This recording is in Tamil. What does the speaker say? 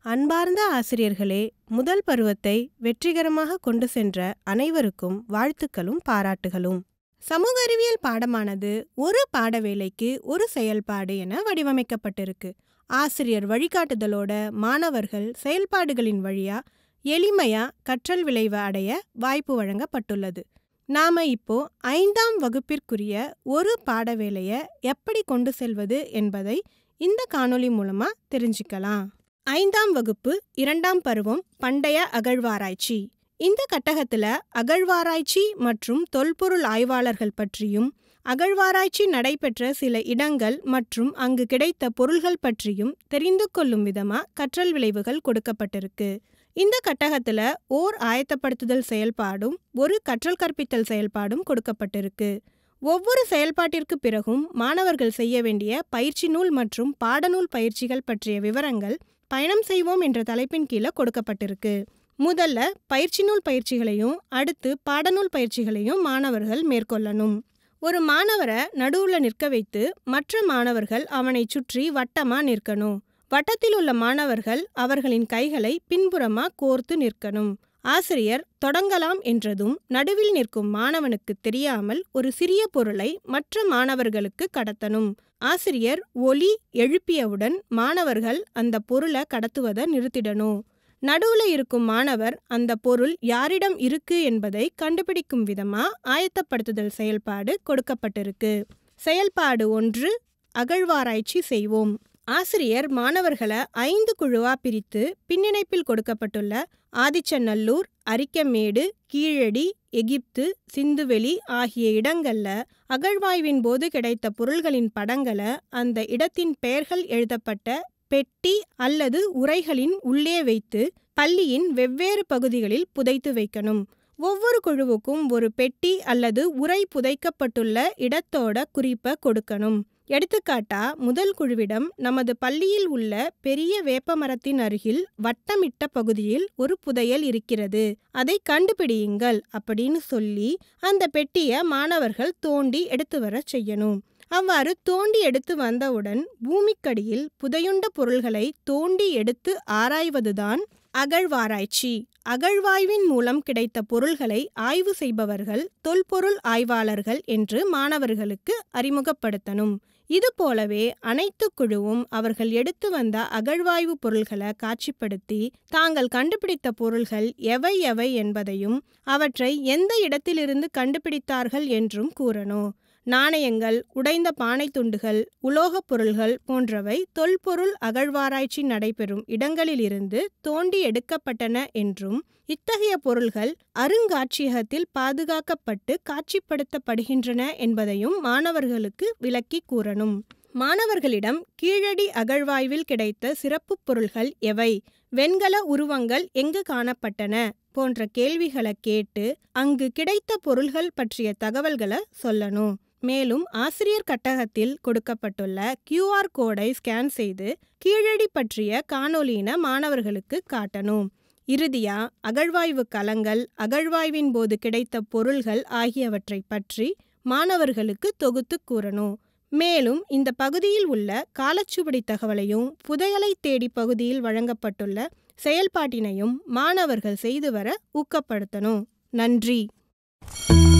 அன்பார்ந்த ஆசிரியர்களே முதல் பருவத்தை வெற்றிகரமாக கொண்டு சென்ற அனைவருக்கும் வாழ்த்துக்களும் பாராட்டுகளும் சமூக அறிவியல் பாடமானது ஒரு பாடவேளைக்கு ஒரு செயல்பாடு என வடிவமைக்கப்பட்டிருக்கு ஆசிரியர் வழிகாட்டுதலோட மாணவர்கள் செயல்பாடுகளின் வழியா எளிமையா கற்றல் விளைவு அடைய வாய்ப்பு வழங்கப்பட்டுள்ளது நாம இப்போ ஐந்தாம் வகுப்பிற்குரிய ஒரு பாடவேளைய எப்படி கொண்டு செல்வது என்பதை இந்த காணொளி மூலமா தெரிஞ்சுக்கலாம் ஐந்தாம் வகுப்பு இரண்டாம் பருவம் பண்டைய அகழ்வாராய்ச்சி இந்த கட்டகத்துல அகழ்வாராய்ச்சி மற்றும் தொல்பொருள் ஆய்வாளர்கள் பற்றியும் அகழ்வாராய்ச்சி நடைபெற்ற சில இடங்கள் மற்றும் அங்கு கிடைத்த பொருள்கள் பற்றியும் தெரிந்து கொள்ளும் விதமா கற்றல் விளைவுகள் கொடுக்கப்பட்டிருக்கு இந்த கட்டகத்துல ஓர் ஆயத்தப்படுத்துதல் செயல்பாடும் ஒரு கற்றல் கற்பித்தல் செயல்பாடும் கொடுக்கப்பட்டிருக்கு ஒவ்வொரு செயல்பாட்டிற்கு பிறகும் மாணவர்கள் செய்ய வேண்டிய பயிற்சி நூல் மற்றும் பாடநூல் பயிற்சிகள் பற்றிய விவரங்கள் பயணம் செய்வோம் என்ற தலைப்பின் கீழே கொடுக்கப்பட்டிருக்கு முதல்ல பயிற்சி நூல் பயிற்சிகளையும் அடுத்து பாடநூல் பயிற்சிகளையும் மாணவர்கள் மேற்கொள்ளணும் ஒரு மாணவரை நடுவுல நிற்க வைத்து மற்ற மாணவர்கள் அவனை சுற்றி வட்டமா நிற்கணும் வட்டத்தில் உள்ள மாணவர்கள் அவர்களின் கைகளை பின்புறமா கோர்த்து நிற்கணும் ஆசிரியர் தொடங்கலாம் என்றதும் நடுவில் நிற்கும் மாணவனுக்கு தெரியாமல் ஒரு சிறிய பொருளை மற்ற மாணவர்களுக்கு கடத்தணும் ஆசிரியர் ஒலி எழுப்பியவுடன் மாணவர்கள் அந்த பொருளை கடத்துவதை நிறுத்திடணும் நடுவுல இருக்கும் மாணவர் அந்த பொருள் யாரிடம் இருக்கு என்பதை கண்டுபிடிக்கும் விதமா ஆயத்தப்படுத்துதல் செயல்பாடு கொடுக்கப்பட்டிருக்கு செயல்பாடு ஒன்று அகழ்வாராய்ச்சி செய்வோம் ஆசிரியர் மாணவர்களை ஐந்து குழுவா பிரித்து பின்னிணைப்பில் கொடுக்கப்பட்டுள்ள ஆதிச்சநல்லூர் அரிக்கமேடு கீழடி எகிப்து சிந்துவெளி ஆகிய இடங்கள்ல அகழ்வாய்வின் போது கிடைத்த பொருள்களின் படங்களை அந்த இடத்தின் பெயர்கள் எழுதப்பட்ட பெட்டி அல்லது உரைகளின் உள்ளே வைத்து பள்ளியின் வெவ்வேறு பகுதிகளில் புதைத்து வைக்கணும் ஒவ்வொரு குழுவுக்கும் ஒரு பெட்டி அல்லது உரை புதைக்கப்பட்டுள்ள இடத்தோட குறிப்பை கொடுக்கணும் எடுத்துக்காட்டா முதல் குழுவிடம் நமது பள்ளியில் உள்ள பெரிய வேப்ப மரத்தின் அருகில் வட்டமிட்ட பகுதியில் ஒரு புதையல் இருக்கிறது அதை கண்டுபிடியுங்கள் அப்படின்னு சொல்லி அந்த பெட்டியை மாணவர்கள் தோண்டி எடுத்து வர செய்யணும் அவ்வாறு தோண்டி எடுத்து வந்தவுடன் பூமிக்கடியில் புதையுண்ட பொருள்களை தோண்டி எடுத்து ஆராய்வதுதான் அகழ்வாராய்ச்சி அகழ்வாய்வின் மூலம் கிடைத்த பொருள்களை ஆய்வு செய்பவர்கள் தொல்பொருள் ஆய்வாளர்கள் என்று மாணவர்களுக்கு அறிமுகப்படுத்தணும் இது போலவே அனைத்து குழுவும் அவர்கள் எடுத்து வந்த அகழ்வாய்வு பொருள்களை காட்சிப்படுத்தி தாங்கள் கண்டுபிடித்த பொருள்கள் எவை எவை என்பதையும் அவற்றை எந்த இடத்திலிருந்து கண்டுபிடித்தார்கள் என்றும் கூறணும் நாணயங்கள் உடைந்த பானை துண்டுகள் உலோகப் பொருள்கள் போன்றவை தொல்பொருள் அகழ்வாராய்ச்சி நடைபெறும் இடங்களிலிருந்து தோண்டி எடுக்கப்பட்டன என்றும் இத்தகைய பொருள்கள் அருங்காட்சியகத்தில் பாதுகாக்கப்பட்டு காட்சிப்படுத்தப்படுகின்றன என்பதையும் மாணவர்களுக்கு விளக்கி கூறணும் மாணவர்களிடம் கீழடி அகழ்வாய்வில் கிடைத்த சிறப்பு பொருள்கள் எவை வெண்கல உருவங்கள் எங்கு காணப்பட்டன போன்ற கேள்விகளை கேட்டு அங்கு கிடைத்த பொருள்கள் பற்றிய தகவல்களை சொல்லணும் மேலும் ஆசிரியர் கட்டகத்தில் கொடுக்கப்பட்டுள்ள கியூஆர் கோடை ஸ்கேன் செய்து கீழடி பற்றிய காணொலியின மாணவர்களுக்கு காட்டணும் இறுதியா அகழ்வாய்வு களங்கள் அகழ்வாய்வின் போது கிடைத்த பொருள்கள் ஆகியவற்றை பற்றி மாணவர்களுக்கு தொகுத்து கூறணும் மேலும் இந்த பகுதியில் உள்ள காலச்சுவடி தகவலையும் புதையலை தேடி பகுதியில் வழங்கப்பட்டுள்ள செயல்பாட்டினையும் மாணவர்கள் செய்து வர ஊக்கப்படுத்தணும் நன்றி